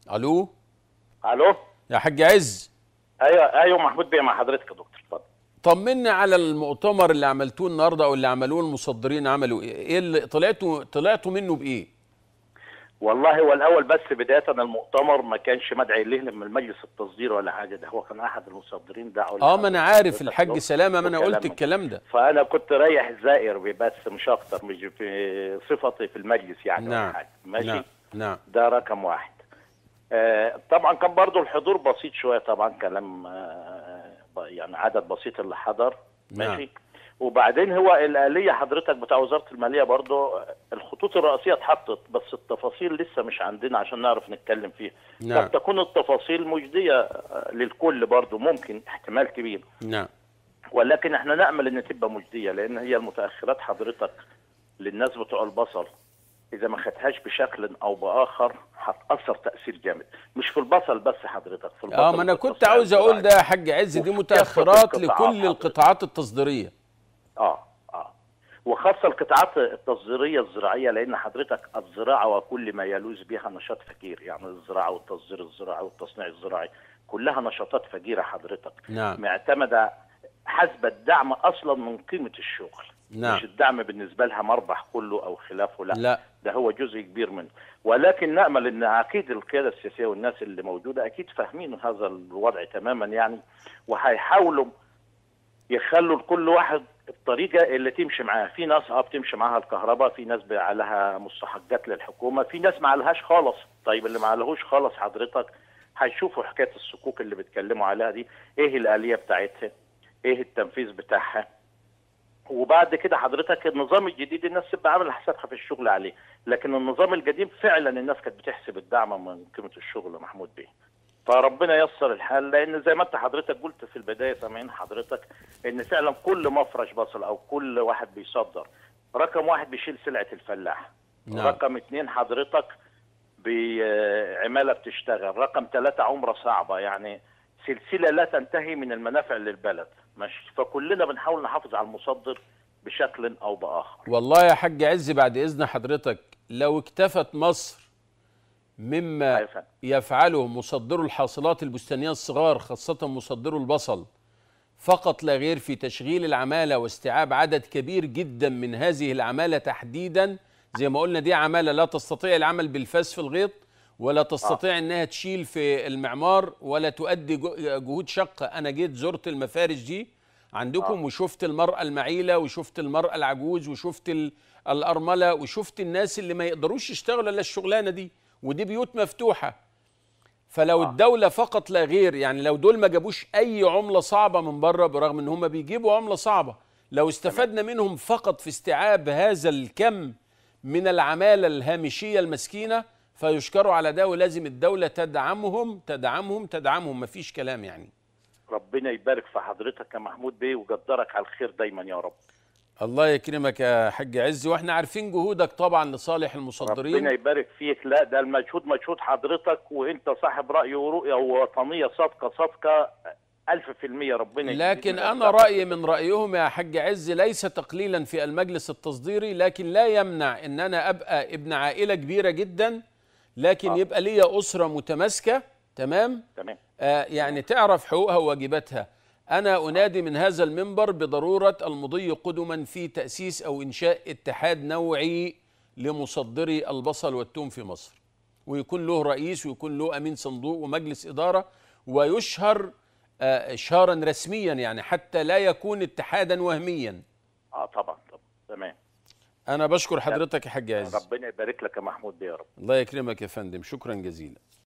الو الو يا حاج عز ايوه ايوه محمود بيه مع حضرتك يا دكتور اتفضل طمنا على المؤتمر اللي عملتوه النهارده او اللي عملوه المصدرين عملوا ايه ايه اللي طلعتوا طلعتوا منه بايه والله هو الاول بس بدايه المؤتمر ما كانش مدعي ليه من المجلس التصدير ولا حاجه ده هو كان احد المصدرين دعوا اه ما انا عارف حضرتك الحاج دكتور سلامه ما انا قلت وكلام- الكلام ده فانا كنت رايح زائر بس مش اكتر مش في صفتي في المجلس يعني ولا نعم حاجه ماشي نعم نعم ده رقم واحد آه طبعا كان برضو الحضور بسيط شويه طبعا كلام آه يعني عدد بسيط اللي حضر نعم. ماشي وبعدين هو الآلية حضرتك بتاع وزارة المالية برضو آه، الخطوط الرئيسية اتحطت بس التفاصيل لسه مش عندنا عشان نعرف نتكلم فيها نعم. قد تكون التفاصيل مجدية آه، للكل برضو ممكن احتمال كبير نعم ولكن احنا نأمل ان تبقى مجدية لان هي المتأخرات حضرتك للناس بتوع البصل اذا ما خدهاش بشكل او باخر هتأثر تأثير جامد مش في البصل بس حضرتك في البصل اه ما انا وفي كنت التصنيع عاوز اقول الزراعي. ده يا حاج عز دي وفي متاخرات كافة القطاعات لكل حضرتك. القطاعات التصديريه اه اه وخاصة القطاعات التصديرية الزراعية لأن حضرتك الزراعة وكل ما يلوذ بها نشاط فقير يعني الزراعة والتصدير الزراعي والتصنيع الزراعي كلها نشاطات فقيرة حضرتك نعم معتمدة حسب الدعم أصلا من قيمة الشغل نعم. مش الدعم بالنسبة لها مربح كله أو خلافه لا, لا ده هو جزء كبير منه ولكن نأمل أن أكيد القيادة السياسية والناس اللي موجودة أكيد فاهمين هذا الوضع تماما يعني وهيحاولوا يخلوا لكل واحد الطريقة اللي تمشي معاه في ناس اه بتمشي معاها الكهرباء في ناس بقى لها مستحقات للحكومة في ناس ما لهاش خالص طيب اللي ما لهوش خالص حضرتك هيشوفوا حكاية الصكوك اللي بيتكلموا عليها دي ايه الآلية بتاعتها ايه التنفيذ بتاعها وبعد كده حضرتك النظام الجديد الناس تبقى عامله حسابها في الشغل عليه لكن النظام القديم فعلا الناس كانت بتحسب الدعم من قيمه الشغل يا محمود بيه فربنا ييسر الحال لان زي ما انت حضرتك قلت في البدايه سامعين حضرتك ان فعلا كل مفرش بصل او كل واحد بيصدر رقم واحد بيشيل سلعه الفلاح نعم. رقم اتنين حضرتك بعماله بتشتغل رقم ثلاثة عمره صعبه يعني سلسله لا تنتهي من المنافع للبلد ماشي فكلنا بنحاول نحافظ على المصدر بشكل او باخر والله يا حاج عز بعد اذن حضرتك لو اكتفت مصر مما أيوة فندم. يفعله مصدرو الحاصلات البستانيه الصغار خاصه مصدرو البصل فقط لا غير في تشغيل العماله واستيعاب عدد كبير جدا من هذه العماله تحديدا زي ما قلنا دي عماله لا تستطيع العمل بالفاس في الغيط ولا تستطيع انها تشيل في المعمار ولا تؤدي جو- جهود شاقه انا جيت زرت المفارش دي عندكم وشفت المراه المعيله وشفت المراه العجوز وشفت ال- الارمله وشفت الناس اللي ما يقدروش يشتغلوا الا الشغلانه دي ودي بيوت مفتوحه فلو الدولة فقط لا غير يعني لو دول ما جابوش أي عملة صعبة من بره برغم إن هم بيجيبوا عملة صعبة لو استفدنا منهم فقط في استيعاب هذا الكم من العمالة الهامشية المسكينة فيشكروا على ده ولازم الدولة تدعمهم تدعمهم تدعمهم مفيش كلام يعني ربنا يبارك في حضرتك يا محمود بيه ويقدرك على الخير دايما يا رب الله يكرمك يا حاج عز واحنا عارفين جهودك طبعا لصالح ربنا المصدرين يبارك فيك لا ده المجهود مجهود حضرتك وانت صاحب رأي ورؤية وطنية صادقة صادقة ألف في المية ربنا يجزيك لكن من أنا أجلك. رأيي من رأيهم يا حاج عز ليس تقليلا في المجلس التصديري لكن لا يمنع أن أنا أبقى ابن عائلة كبيرة جدا لكن آه. يبقى ليا أسرة متماسكة تمام تمام آه يعني تعرف حقوقها وواجباتها أنا أنادي من هذا المنبر بضرورة المضي قدما في تأسيس أو إنشاء اتحاد نوعي لمصدري البصل والثوم في مصر ويكون له رئيس ويكون له أمين صندوق ومجلس إدارة ويشهر آه، إشهارا رسميا يعني حتى لا يكون اتحادا وهميا اه طبعا طبعا تمام أنا بشكر حضرتك يا حاج عز ربنا يبارك لك يا محمود بيه يا رب الله يكرمك يا فندم شكرا جزيلا